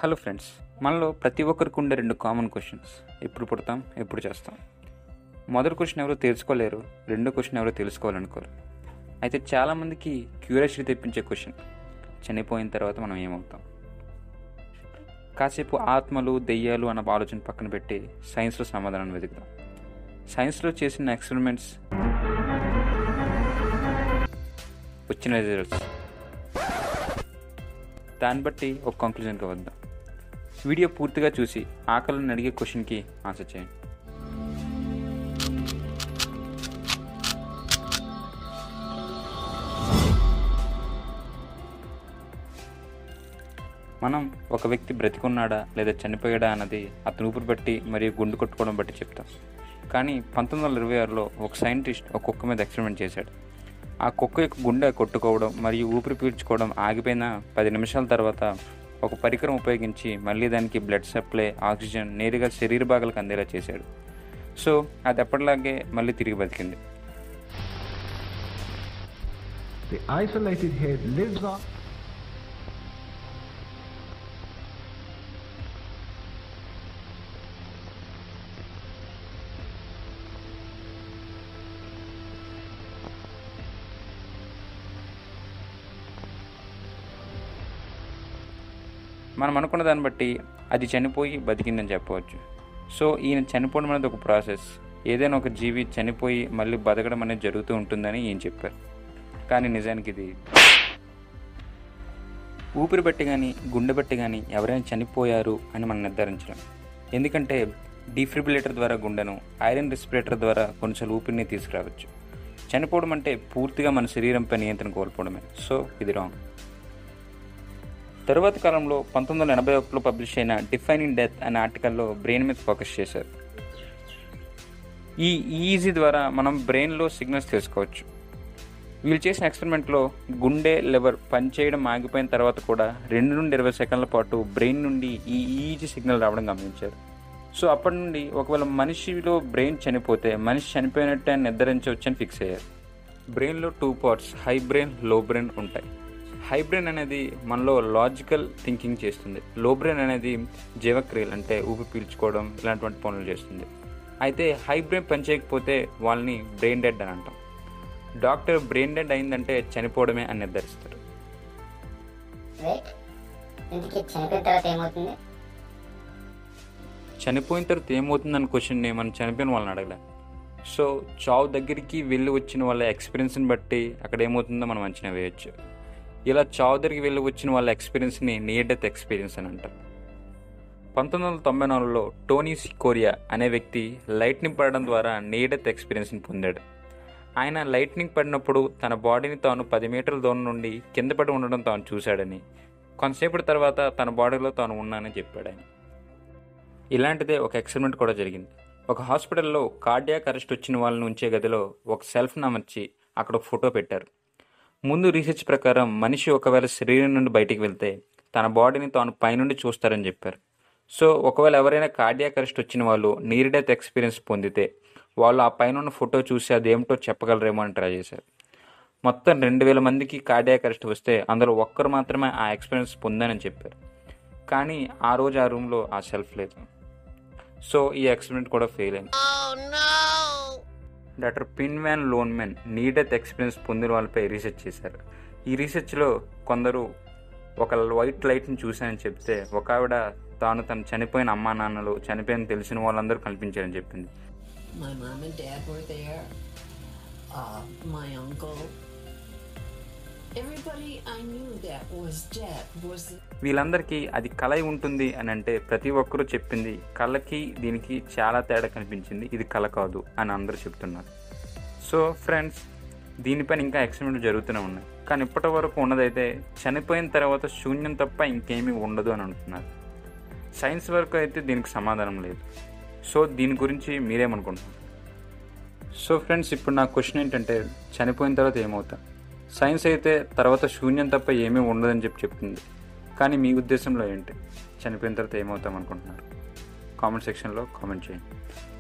Hello friends మనలో ప్రతి ఒక్కరికి ఉండే రెండు కామన్ క్వశ్చన్స్ ఎప్పుడు పుడతాం ఎప్పుడు చేస్తాం మొదటి క్వశ్చన్ ఎవరో తెలుసుకోలేరు రెండో క్వశ్చన్ ఎవరో తెలుసుకోవాలనుకోరు అయితే చాలామందికి క్యూరియాసిటీ తెప్పించే క్వశ్చన్ చనిపోయిన తర్వాత మనం ఏమవుతాం కాసేపు ఆత్మలు దెయ్యాలు అన్న ఆలోచన పక్కన పెట్టి సైన్స్లో సమాధానం వెతుకుదాం సైన్స్లో చేసిన ఎక్స్పెరిమెంట్స్ వచ్చిన రిజల్ట్స్ దాన్ని బట్టి ఒక కంక్లూజన్కి వద్దాం వీడియో పూర్తిగా చూసి ఆకలిని అడిగే క్వశ్చన్కి ఆన్సర్ చేయండి మనం ఒక వ్యక్తి బ్రతికున్నాడా లేదా చనిపోయాడా అన్నది అతను ఊపిరి బట్టి మరియు గుండు కొట్టుకోవడం బట్టి చెప్తాం కానీ పంతొమ్మిది వందల ఇరవై ఆరులో ఒక సైంటిస్ట్ ఒక కుక్క మీద ఎక్స్పెరిమెంట్ చేశాడు ఆ కుక్క యొక్క గుండె కొట్టుకోవడం మరియు ఊపిరి పీల్చుకోవడం ఆగిపోయిన పది నిమిషాల తర్వాత ఒక పరికరం ఉపయోగించి మళ్ళీ దానికి బ్లడ్ సప్లై ఆక్సిజన్ నేరుగా శరీర భాగాలకు అందేలా చేశాడు సో అది ఎప్పటిలాగే మళ్ళీ తిరిగి బతికింది The isolated head lives on. మనం అనుకున్న దాన్ని బట్టి అది చనిపోయి బతికిందని చెప్పవచ్చు సో ఈయన చనిపోవడం అనేది ఒక ప్రాసెస్ ఏదైనా ఒక జీవి చనిపోయి మళ్ళీ బతకడం అనేది జరుగుతూ ఉంటుందని ఈయన చెప్పారు కానీ నిజానికి ఇది ఊపిరి బట్టి కానీ గుండె బట్టి కానీ ఎవరైనా చనిపోయారు అని మనం నిర్ధారించడం ఎందుకంటే డిఫ్రిబిలేటర్ ద్వారా గుండెను ఐరన్ రెస్పిరేటర్ ద్వారా కొన్నిసార్లు ఊపిరిని తీసుకురావచ్చు చనిపోవడం అంటే పూర్తిగా మన శరీరంపై నియంత్రణ కోల్పోవడమే సో ఇది రాంగ్ తరువాతి కాలంలో పంతొమ్మిది వందల ఎనభై ఒకటిలో పబ్లిష్ అయిన డిఫైనింగ్ డెత్ అనే ఆర్టికల్లో బ్రెయిన్ మీద ఫోకస్ చేశారు ఈ ఈజీ ద్వారా మనం బ్రెయిన్లో సిగ్నల్స్ తెలుసుకోవచ్చు వీళ్ళు చేసిన ఎక్స్పెరిమెంట్లో గుండె లివర్ పనిచేయడం ఆగిపోయిన తర్వాత కూడా రెండు నుండి ఇరవై సెకండ్ల పాటు బ్రెయిన్ నుండి ఈ ఈజీ సిగ్నల్ రావడం గమనించారు సో అప్పటి నుండి ఒకవేళ మనిషిలో బ్రెయిన్ చనిపోతే మనిషి చనిపోయినట్టే అని నిర్ధారించవచ్చు అని ఫిక్స్ అయ్యారు బ్రెయిన్లో two parts high brain low brain ఉంటాయి హై బ్రెయిన్ అనేది మనలో లాజికల్ థింకింగ్ చేస్తుంది లో బ్రెయిన్ అనేది జీవక్రియలు అంటే ఊపి పీల్చుకోవడం ఇలాంటివంటి పనులు చేస్తుంది అయితే హై బ్రెయిన్ పనిచేయకపోతే వాళ్ళని బ్రెయిన్ డెడ్ అని అంటాం డాక్టర్ బ్రెయిన్ డెడ్ అయిందంటే చనిపోవడమే అని నిర్ధారిస్తారు వెయిట్ ఇంటికి చనిపోయిన తర్వాత ఏమవుతుంది చనిపోయిన తర్వాత ఏమవుతుందని క్వశ్చన్ని మనం చనిపోయిన వాళ్ళని అడగలే సో చావు దగ్గరికి వెళ్ళి వచ్చిన వాళ్ళ ఎక్స్పీరియన్స్ని బట్టి అక్కడ ఏమవుతుందో మనం అంచనా వేయచ్చు ఇలా చావు దగ్గరికి వెళ్ళి వచ్చిన వాళ్ళ ఎక్స్పీరియన్స్ని నియర్ డెత్ ఎక్స్పీరియన్స్ అని అంటారు పంతొమ్మిది వందల తొంభై నాలుగులో టోనీ సికోరియా అనే వ్యక్తి లైట్నింగ్ పడడం ద్వారా నియర్ డెత్ ఎక్స్పీరియన్స్ని పొందాడు ఆయన లైట్నింగ్ పడినప్పుడు తన బాడీని తాను పది మీటర్ల దూరం నుండి కింద పడి ఉండడం తాను చూశాడని కొంతసేపటి తర్వాత తన బాడీలో తాను ఉన్నానని చెప్పాడు ఆయన ఇలాంటిదే ఒక ఎక్స్పెరిమెంట్ కూడా జరిగింది ఒక హాస్పిటల్లో కార్డియాక్ అరెస్ట్ వచ్చిన వాళ్ళని ఉంచే గదిలో ఒక సెల్ఫ్ని అమర్చి అక్కడ ఒక ఫోటో పెట్టారు ముందు రీసెర్చ్ ప్రకారం మనిషి ఒకవేళ శరీరం నుండి బయటికి వెళ్తే తన బాడీని తాను పైనుండి చూస్తారని చెప్పారు సో ఒకవేళ ఎవరైనా కార్డియాక్ అరెస్ట్ వచ్చిన వాళ్ళు నీర్ డెత్ ఎక్స్పీరియన్స్ పొందితే వాళ్ళు ఆ పైన ఉన్న ఫోటో చూసి అదేమిటో చెప్పగలరేమో అని ట్రై చేశారు మొత్తం రెండు వేల మందికి కార్డియాక్ అరెస్ట్ వస్తే అందులో ఒక్కరు మాత్రమే ఆ ఎక్స్పీరియన్స్ పొందానని చెప్పారు కానీ ఆ రోజు ఆ రూమ్లో ఆ సెల్ఫ్ లేదు సో ఈ ఎక్స్పెరిమెంట్ కూడా ఫెయిల్ అయింది doctor Pim van Lommel near death experience పొందిన వాళ్ళపై రీసెర్చ్ చేశారు ఈ రీసెర్చ్లో కొందరు ఒక వైట్ లైట్ని చూశానని చెప్తే ఒక ఆవిడ తాను తను చనిపోయిన అమ్మా నాన్నలు చనిపోయిన తెలిసిన వాళ్ళందరూ కనిపించారని చెప్పింది My mom and dad were there. Uh, my uncle. Everybody I knew that was dead was. వీళ్ళందరికీ అది కళ అయి ఉంటుంది అని అంటే ప్రతి ఒక్కరూ చెప్పింది కళకి దీనికి చాలా తేడా కనిపించింది ఇది కళ కాదు అని అందరూ చెప్తున్నారు సో ఫ్రెండ్స్ దీనిపైన ఇంకా ఎక్స్పెరిమెంట్ జరుగుతూనే ఉన్నాయి కానీ ఇప్పటి వరకు ఉన్నదైతే చనిపోయిన తర్వాత శూన్యం తప్ప ఇంకేమీ ఉండదు అని అంటున్నారు సైన్స్ వరకు అయితే దీనికి సమాధానం లేదు సో దీని గురించి మీరేమనుకుంటున్నారు సో ఫ్రెండ్స్ ఇప్పుడు నా క్వశ్చన్ ఏంటంటే చనిపోయిన తర్వాత ఏమవుతా సైన్స్ అయితే తర్వాత శూన్యం తప్ప ఏమీ ఉండదని చెప్పి చెప్తుంది కానీ మీ ఉద్దేశంలో ఏంటి చనిపోయిన తర్వాత ఏమవుతాం అనుకుంటున్నారు కామెంట్ సెక్షన్లో కామెంట్ చేయండి